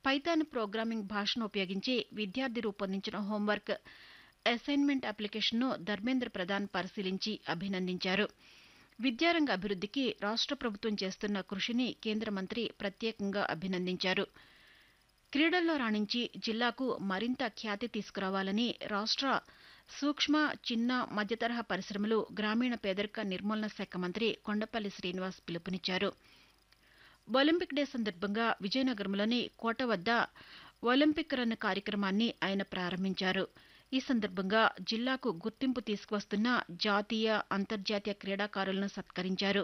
Python programming భాషను ఉపయోగించి విద్యార్థి రూపొందించిన హోంవర్క్ అసైన్మెంట్ అప్లికేషన్ను ధర్మేంద్ర ప్రధాన్ పరిశీలించి అభినందించారు విద్యారంగ అభివృద్ధికి రాష్ట్ర ప్రభుత్వం చేస్తున్న కృషిని కేంద్ర మంత్రి ప్రత్యేకంగా అభినందించారు క్రీడల్లో రాణించి జిల్లాకు మరింత ఖ్యాతి తీసుకురావాలని రాష్ట్ర సూక్ష్మ చిన్న మధ్యతరహా పరిశ్రమలు గ్రామీణ పేదరిక నిర్మూలన శాఖ మంత్రి కొండపల్లి శ్రీనివాస్ పిలుపునిచ్చారు ఒలింపిక్ డే సందర్భంగా విజయనగరంలోని కోట వద్ద ఒలింపిక్ రన్ కార్యక్రమాన్ని ఆయన ప్రారంభించారు ఈ సందర్భంగా జిల్లాకు గుర్తింపు తీసుకువస్తున్న జాతీయ అంతర్జాతీయ క్రీడాకారులను సత్కరించారు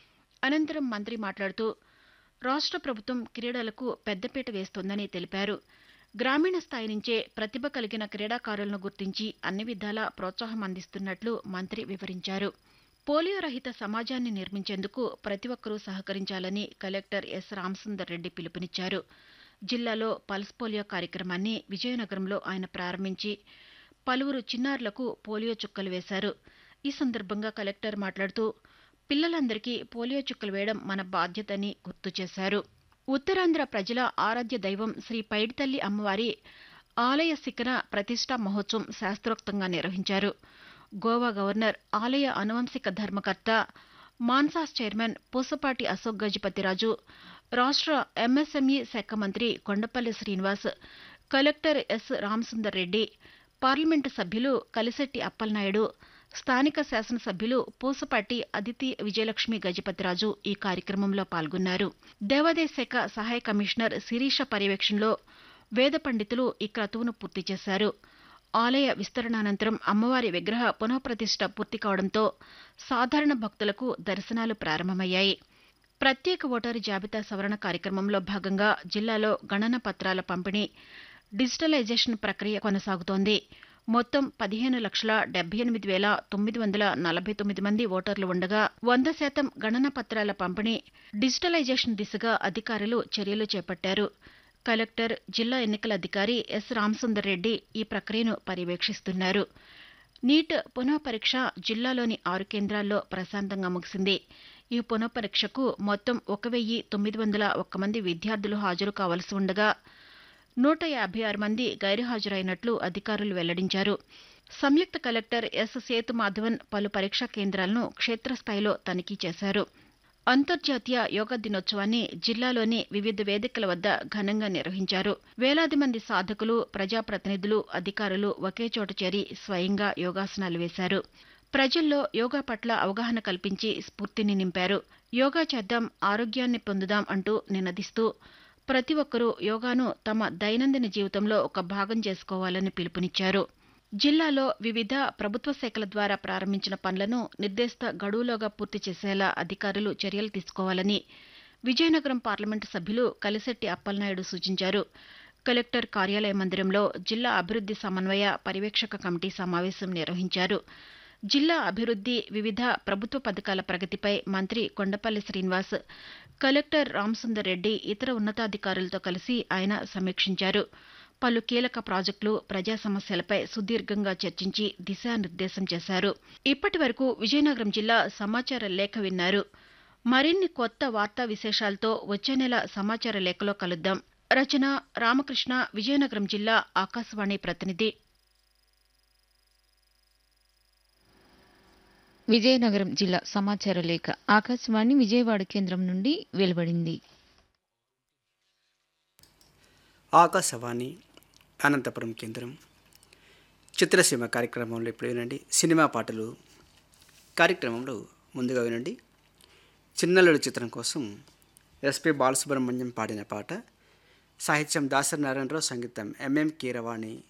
అనంతరం మంత్రి మాట్లాడుతూ రాష్ట్ర ప్రభుత్వం క్రీడలకు పెద్దపీట వేస్తోందని తెలిపారు గ్రామీణ స్థాయి నుంచే ప్రతిభ కలిగిన క్రీడాకారులను గుర్తించి అన్ని విధాలా ప్రోత్సాహం అందిస్తున్నట్లు మంత్రి వివరించారు పోలియో రహిత సమాజాన్ని నిర్మించేందుకు ప్రతి ఒక్కరూ సహకరించాలని కలెక్టర్ ఎస్ రామసుందర్ రెడ్డి పిలుపునిచ్చారు జిల్లాలో పల్స్ పోలియో కార్యక్రమాన్ని విజయనగరంలో ఆయన ప్రారంభించి పలువురు చిన్నారులకు పోలియో చుక్కలు వేశారు ఈ సందర్భంగా కలెక్టర్ మాట్లాడుతూ పిల్లలందరికీ పోలియో చుక్కలు వేయడం మన బాధ్యతని గుర్తు చేశారు ఉత్తరాంధ్ర ప్రజల ఆరాధ్య దైవం శ్రీ పైడితల్లి అమ్మవారి ఆలయ శిఖర ప్రతిష్టా మహోత్సవం శాస్త్రోక్తంగా నిర్వహించారు గోవా గవర్నర్ ఆలయ అనువంశిక ధర్మకర్త మాన్సాస్ చైర్మన్ పూసపాటి అశోక్ గజపతిరాజు రాష్ట్ర ఎంఎస్ఎంఈ శాఖ మంత్రి Kondapalli Srinivas collector S Ramasundar Reddy parliament సభ్యులు కలిశెట్టి అప్పలనాయుడు స్థానిక శాసనసభ్యులు పూసపాటి అదితి విజయలక్ష్మి గజపతిరాజు ఈ కార్యక్రమంలో పాల్గొన్నారు దేవాదాయ శాఖ సహాయ కమిషనర్ శిరీష పర్యవేక్షణలో వేద పండితులు ఈ క్రతువును పూర్తి చేశారు ఆలయ విస్తరణానంతరం అమ్మవారి విగ్రహ పునఃప్రతిష్ఠ పూర్తి కావడంతో సాధారణ భక్తులకు దర్శనాలు ప్రారంభమయ్యాయి ప్రత్యేక ఓటరు జాబితా సవరణ కార్యక్రమంలో భాగంగా జిల్లాలో గణన పత్రాల పంపిణీ డిజిటలైజేషన్ ప్రక్రియ కొనసాగుతోంది మొత్తం పదిహేను లక్షల డెబ్బై ఎనిమిది వేల తొమ్మిది వందల నలభై తొమ్మిది మంది ఓటర్లు ఉండగా వంద శాతం గణన పత్రాల పంపిణీ డిజిటలైజేషన్ దిశగా అధికారులు చర్యలు చేపట్టారు కలెక్టర్ జిల్లా ఎన్నికల అధికారి ఎస్ రామసుందర్ రెడ్డి ఈ ప్రక్రియను పర్యవేక్షిస్తున్నారు నీట్ పునఃపరీక్ష జిల్లాలోని ఆరు కేంద్రాల్లో ప్రశాంతంగా ముగిసింది ఈ పునఃపరీక్షకు మొత్తం ఒక వెయ్యి తొమ్మిది వందల ఒక్క మంది విద్యార్థులు హాజరు కావలసి ఉండగా నూట యాభై ఆరు మంది గైరుహాజరైనట్లు అధికారులు వెల్లడించారు సంయుక్త కలెక్టర్ ఎస్ సేతు మాధవన్ పలు పరీక్షా కేంద్రాలను క్షేత్రస్థాయిలో తనిఖీ చేశారు అంతర్జాతీయ యోగా దినోత్సవాన్ని జిల్లాలోని వివిధ వేదికల వద్ద ఘనంగా నిర్వహించారు వేలాది మంది సాధకులు ప్రజాప్రతినిధులు అధికారులు ఒకే చోట చేరి స్వయంగా యోగాసనాలు వేశారు ప్రజల్లో యోగా పట్ల అవగాహన కల్పించి స్ఫూర్తిని నింపారు యోగా చేద్దాం ఆరోగ్యాన్ని పొందుదాం అంటూ నినదిస్తూ ప్రతి ఒక్కరూ యోగాను తమ దైనందిన జీవితంలో ఒక భాగం చేసుకోవాలని పిలుపునిచ్చారు జిల్లాలో వివిధ ప్రభుత్వ శాఖల ద్వారా ప్రారంభించిన పనులను నిర్దేశిత గడువులోగా పూర్తి చేసేలా అధికారులు చర్యలు తీసుకోవాలని విజయనగరం పార్లమెంటు సభ్యులు కలిశెట్టి అప్పలనాయుడు సూచించారు కలెక్టర్ కార్యాలయ మందిరంలో జిల్లా అభివృద్ది సమన్వయ పర్యవేక్షక కమిటీ సమావేశం నిర్వహించారు జిల్లా అభివృద్ది వివిధ ప్రభుత్వ పథకాల ప్రగతిపై మంత్రి కొండపల్లి శ్రీనివాస్ కలెక్టర్ రామసుందర్ రెడ్డి ఇతర ఉన్నతాధికారులతో కలిసి ఆయన సమీక్షించారు పలు కీలక ప్రాజెక్టులు ప్రజా సమస్యలపై సుదీర్ఘంగా చర్చించి దిశానిర్దేశం చేశారు ఇప్పటి వరకు విజయనగరం జిల్లా సమాచార లేఖ విన్నారు మరిన్ని కొత్త వార్తా విశేషాలతో వచ్చే నెల సమాచార లేఖలో కలుద్దాం రచన రామకృష్ణ విజయనగరం జిల్లా ఆకాశవాణి ప్రతినిధి విజయనగరం జిల్లా సమాచార లేఖ ఆకాశవాణి విజయవాడ కేంద్రం నుండి వెలువడింది ఆకాశవాణి అనంతపురం కేంద్రం చిత్రసీమ కార్యక్రమంలో ఇప్పుడు వినండి సినిమా పాటలు కార్యక్రమంలో ముందుగా వినండి చిన్నలుడు చిత్రం కోసం ఎస్పి బాలసుబ్రహ్మణ్యం పాడిన పాట సాహిత్యం దాసరి నారాయణరావు సంగీతం ఎంఎం కీరవాణి